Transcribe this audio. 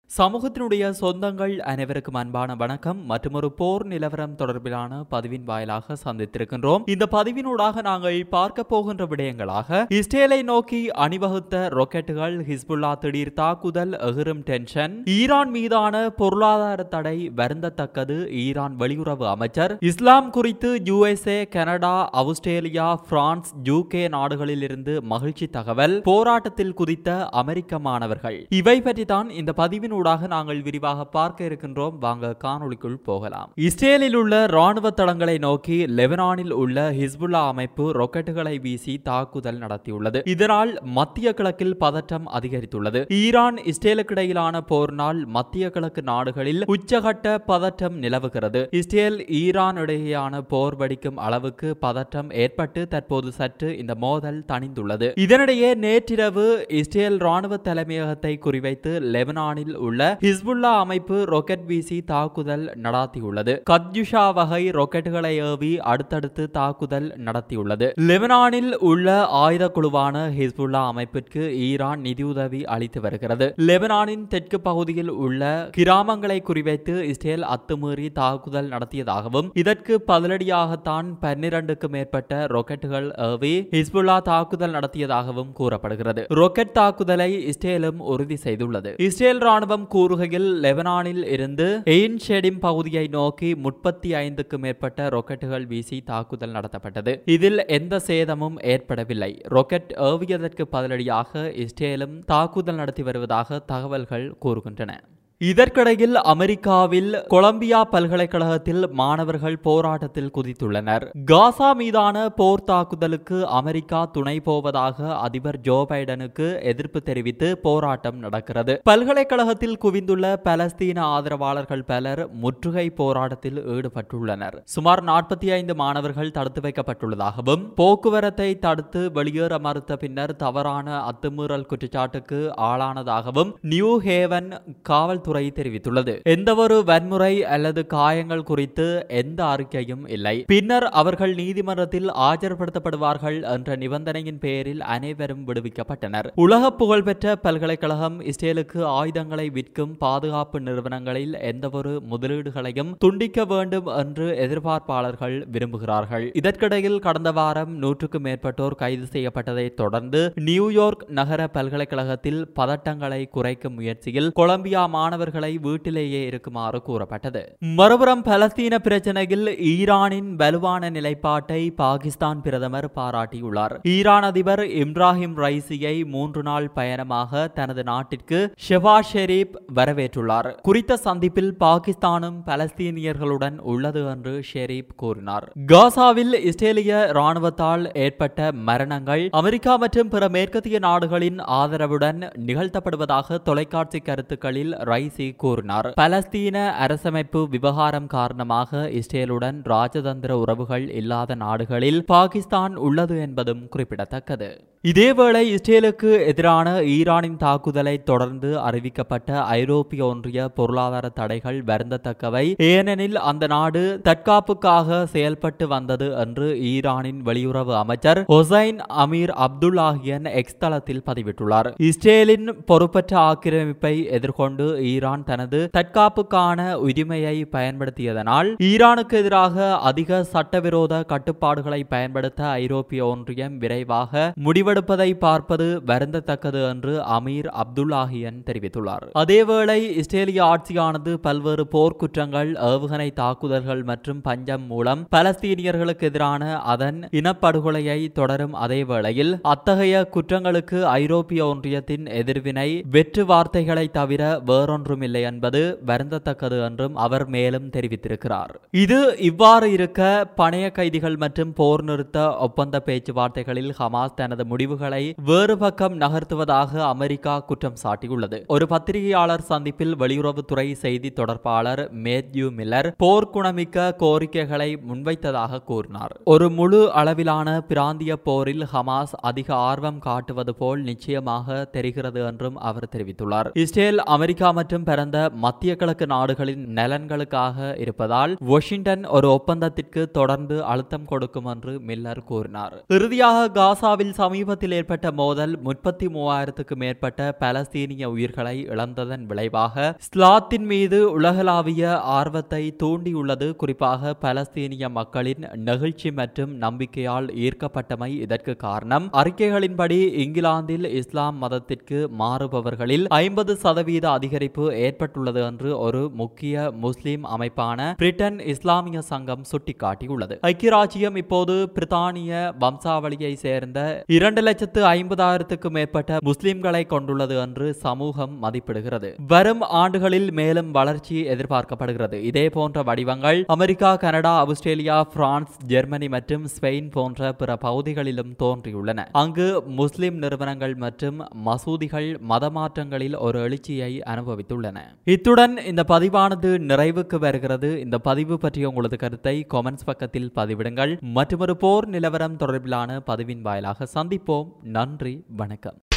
சமூகத்தினுடைய சொந்தங்கள் அனைவருக்கும் அன்பான வணக்கம் மற்றும் ஒரு போர் நிலவரம் தொடர்பிலான பதிவின் வாயிலாக சந்தித்திருக்கின்றோம் இந்த பதிவினூடாக நாங்கள் பார்க்க போகின்ற விடயங்களாக இஸ்ரேலை நோக்கி அணிவகுத்த ராக்கெட்டுகள் ஹிஸ்புல்லா திடீர் தாக்குதல் எகிரும் டென்ஷன் ஈரான் மீதான பொருளாதார தடை வருந்தத்தக்கது ஈரான் வெளியுறவு அமைச்சர் இஸ்லாம் குறித்து USA Canada Australia France UK நாடுகளில் இருந்து மகிழ்ச்சி தகவல் போராட்டத்தில் குதித்த அமெரிக்க மாணவர்கள் இவை பற்றி தான் இந்த பதிவின் ஊடாக நாங்கள் விரிவாக பார்க்க இருக்கின்றோம் வாங்க காணொளிக்குள் போகலாம் இஸ்ரேலில் உள்ள ராணுவ தளங்களை நோக்கி லெபனானில் உள்ள ஹிஸ்புல்லா அமைப்பு ராக்கெட்டுகளை வீசி தாக்குதல் நடத்தியுள்ளது இதனால் மத்திய கிழக்கில் பதற்றம் அதிகரித்துள்ளது ஈரான் இஸ்ரேலுக்கு இடையிலான போரினால் மத்திய கிழக்கு நாடுகளில் உச்சகட்ட பதற்றம் நிலவுகிறது இஸ்ரேல் ஈரான் இடையேயான போர் வெடிக்கும் அளவுக்கு பதற்றம் ஏற்பட்டு தற்போது சற்று இந்த மோதல் தணிந்துள்ளது இதனிடையே நேற்றிரவு இஸ்ரேல் ராணுவ தலைமையகத்தை குறிவைத்து லெபனானில் உள்ள ஹிஸ்புல்லா அமைப்பு ராக்கெட் வீசி தாக்குதல் நடாத்தியுள்ளது கத்யுஷா வகை ராக்கெட்டுகளை ஏவி அடுத்தடுத்து தாக்குதல் நடத்தியுள்ளது லெபனானில் உள்ள ஆயுத குழுவான ஹிஸ்புல்லா அமைப்பிற்கு ஈரான் நிதியுதவி அளித்து வருகிறது லெபனானின் தெற்கு பகுதியில் உள்ள கிராமங்களை குறிவைத்து இஸ்ரேல் அத்துமீறி தாக்குதல் நடத்தியதாகவும் இதற்கு பதிலடியாகத்தான் பன்னிரண்டுக்கு மேற்பட்ட ராக்கெட்டுகள் ஏவி ஹிஸ்புல்லா தாக்குதல் நடத்தியதாகவும் கூறப்படுகிறது ராக்கெட் தாக்குதலை இஸ்ரேலும் உறுதி செய்துள்ளது இஸ்ரேல் ராணுவம் கூறுகையில் லெபனானில் இருந்து எயின் ஷெடிம் பகுதியை நோக்கி முப்பத்தி ஐந்துக்கு மேற்பட்ட ராக்கெட்டுகள் வீசி தாக்குதல் நடத்தப்பட்டது இதில் எந்த சேதமும் ஏற்படவில்லை ராக்கெட் ஏவியதற்கு பதிலடியாக இஸ்ரேலும் தாக்குதல் நடத்தி வருவதாக தகவல்கள் கூறுகின்றன இதற்கிடையில் அமெரிக்காவில் கொலம்பியா பல்கலைக்கழகத்தில் மாணவர்கள் போராட்டத்தில் குதித்துள்ளனர் காசா மீதான போர் தாக்குதலுக்கு அமெரிக்கா துணை போவதாக அதிபர் ஜோ பைடனுக்கு எதிர்ப்பு தெரிவித்து போராட்டம் நடக்கிறது பல்கலைக்கழகத்தில் குவிந்துள்ள பலஸ்தீன ஆதரவாளர்கள் பலர் முற்றுகை போராட்டத்தில் ஈடுபட்டுள்ளனர் சுமார் நாற்பத்தி ஐந்து மாணவர்கள் தடுத்து வைக்கப்பட்டுள்ளதாகவும் போக்குவரத்தை தடுத்து வெளியேற மறுத்த பின்னர் தவறான அத்துமீறல் குற்றச்சாட்டுக்கு ஆளானதாகவும் நியூ ஹேவன் காவல்துறை துறை தெரிவித்துள்ளது எந்தவொரு வன்முறை அல்லது காயங்கள் குறித்து எந்த அறிக்கையும் இல்லை பின்னர் அவர்கள் நீதிமன்றத்தில் ஆஜர்படுத்தப்படுவார்கள் என்ற நிபந்தனையின் பெயரில் அனைவரும் விடுவிக்கப்பட்டனர் உலக புகழ்பெற்ற பல்கலைக்கழகம் இஸ்ரேலுக்கு ஆயுதங்களை விற்கும் பாதுகாப்பு நிறுவனங்களில் எந்தவொரு முதலீடுகளையும் துண்டிக்க வேண்டும் என்று எதிர்பார்ப்பாளர்கள் விரும்புகிறார்கள் இதற்கிடையில் கடந்த வாரம் நூற்றுக்கும் மேற்பட்டோர் கைது செய்யப்பட்டதை தொடர்ந்து நியூயார்க் நகர பல்கலைக்கழகத்தில் பதட்டங்களை குறைக்கும் முயற்சியில் கொலம்பியா மாணவர் மாணவர்களை வீட்டிலேயே இருக்குமாறு கூறப்பட்டது மறுபுறம் பலஸ்தீன பிரச்சனையில் ஈரானின் வலுவான நிலைப்பாட்டை பாகிஸ்தான் பிரதமர் பாராட்டியுள்ளார் ஈரான் அதிபர் இப்ராஹிம் ரைசியை மூன்று நாள் பயணமாக தனது நாட்டிற்கு ஷெபாஸ் ஷெரீப் வரவேற்றுள்ளார் குறித்த சந்திப்பில் பாகிஸ்தானும் பலஸ்தீனியர்களுடன் உள்ளது என்று ஷெரீப் கூறினார் காசாவில் இஸ்ரேலிய ராணுவத்தால் ஏற்பட்ட மரணங்கள் அமெரிக்கா மற்றும் பிற மேற்கத்திய நாடுகளின் ஆதரவுடன் நிகழ்த்தப்படுவதாக தொலைக்காட்சி கருத்துக்களில் ரைசி கூறினார் பலஸ்தீன அரசமைப்பு விவகாரம் காரணமாக இஸ்ரேலுடன் ராஜதந்திர உறவுகள் இல்லாத நாடுகளில் பாகிஸ்தான் உள்ளது என்பதும் குறிப்பிடத்தக்கது இதேவேளை இஸ்ரேலுக்கு எதிரான ஈரானின் தாக்குதலை தொடர்ந்து அறிவிக்கப்பட்ட ஐரோப்பிய ஒன்றிய பொருளாதார தடைகள் வருந்தத்தக்கவை ஏனெனில் அந்த நாடு தற்காப்புக்காக செயல்பட்டு வந்தது என்று ஈரானின் வெளியுறவு அமைச்சர் ஹொசைன் அமீர் அப்துல்லாஹியன் எக்ஸ் தளத்தில் பதிவிட்டுள்ளார் இஸ்ரேலின் பொறுப்பற்ற ஆக்கிரமிப்பை எதிர்கொண்டு ஈரான் தனது தற்காப்புக்கான உரிமையை பயன்படுத்தியதனால் ஈரானுக்கு எதிராக அதிக சட்டவிரோத கட்டுப்பாடுகளை பயன்படுத்த ஐரோப்பிய ஒன்றியம் விரைவாக முடிவெடுப்பதை பார்ப்பது வருந்தத்தக்கது என்று அமீர் அப்துல்லாஹியன் தெரிவித்துள்ளார் அதேவேளை இஸ்ரேலிய ஆட்சியானது பல்வேறு போர்க்குற்றங்கள் ஏவுகணை தாக்குதல்கள் மற்றும் பஞ்சம் மூலம் பலஸ்தீனியர்களுக்கு எதிரான அதன் இனப்படுகொலையை தொடரும் அதே வேளையில் அத்தகைய குற்றங்களுக்கு ஐரோப்பிய ஒன்றியத்தின் எதிர்வினை வெற்று வார்த்தைகளை தவிர வேறொன்றுமில்லை என்பது வருந்தத்தக்கது என்றும் அவர் மேலும் தெரிவித்திருக்கிறார் இது இவ்வாறு இருக்க பணைய கைதிகள் மற்றும் போர் நிறுத்த ஒப்பந்த பேச்சுவார்த்தைகளில் ஹமாஸ் தனது முடிவுகளை வேறு பக்கம் நகர்த்துவதாக அமெரிக்கா குற்றம் சாட்டியுள்ளது ஒரு பத்திரிகையாளர் சந்திப்பில் வெளியுறவுத்துறை செய்தி தொடர்பாளர் மேத்யூ மில்லர் போர்க்குணமிக்க கோரிக்கைகளை முன்வைத்ததாக கூறினார் ஒரு முழு அளவிலான பிராந்திய போரில் ஹமாஸ் அதிக ஆர்வம் காட்டுவது போல் நிச்சயமாக தெரிகிறது என்றும் அவர் தெரிவித்துள்ளார் இஸ்ரேல் அமெரிக்கா மற்றும் மற்றும் பிறந்த மத்திய கிழக்கு நாடுகளின் நலன்களுக்காக இருப்பதால் வாஷிங்டன் ஒரு ஒப்பந்தத்திற்கு தொடர்ந்து அழுத்தம் கொடுக்கும் என்று மில்லர் கூறினார் இறுதியாக காசாவில் சமீபத்தில் ஏற்பட்ட மோதல் முப்பத்தி மூவாயிரத்துக்கு மேற்பட்ட பலஸ்தீனிய உயிர்களை இழந்ததன் விளைவாக ஸ்லாத்தின் மீது உலகளாவிய ஆர்வத்தை தூண்டியுள்ளது குறிப்பாக பலஸ்தீனிய மக்களின் நெகிழ்ச்சி மற்றும் நம்பிக்கையால் ஈர்க்கப்பட்டமை இதற்கு காரணம் அறிக்கைகளின்படி இங்கிலாந்தில் இஸ்லாம் மதத்திற்கு மாறுபவர்களில் ஐம்பது சதவீத அதிகரிப்பு ஏற்பட்டுள்ளது என்று ஒரு முக்கிய முஸ்லிம் அமைப்பான பிரிட்டன் இஸ்லாமிய சங்கம் சுட்டிக்காட்டியுள்ளது ஐக்கிய ராஜ்யம் இப்போது பிரித்தானிய வம்சாவளியை சேர்ந்த இரண்டு லட்சத்து ஐம்பதாயிரத்துக்கு மேற்பட்ட முஸ்லிம்களை கொண்டுள்ளது என்று சமூகம் மதிப்பிடுகிறது வரும் ஆண்டுகளில் மேலும் வளர்ச்சி எதிர்பார்க்கப்படுகிறது இதே போன்ற வடிவங்கள் America Canada Australia France Germany மற்றும் ஸ்பெயின் போன்ற பிற பகுதிகளிலும் தோன்றியுள்ளன அங்கு முஸ்லிம் நிறுவனங்கள் மற்றும் மசூதிகள் மதமாற்றங்களில் ஒரு எழுச்சியை அனுபவித்துள்ளன இத்துடன் இந்த பதிவானது நிறைவுக்கு வருகிறது இந்த பதிவு பற்றிய உங்களது கருத்தை கொமெண்ட்ஸ் பக்கத்தில் பதிவிடுங்கள் மற்றொரு போர் நிலவரம் தொடர்பிலான பதிவின் வாயிலாக சந்திப்போம் நன்றி வணக்கம்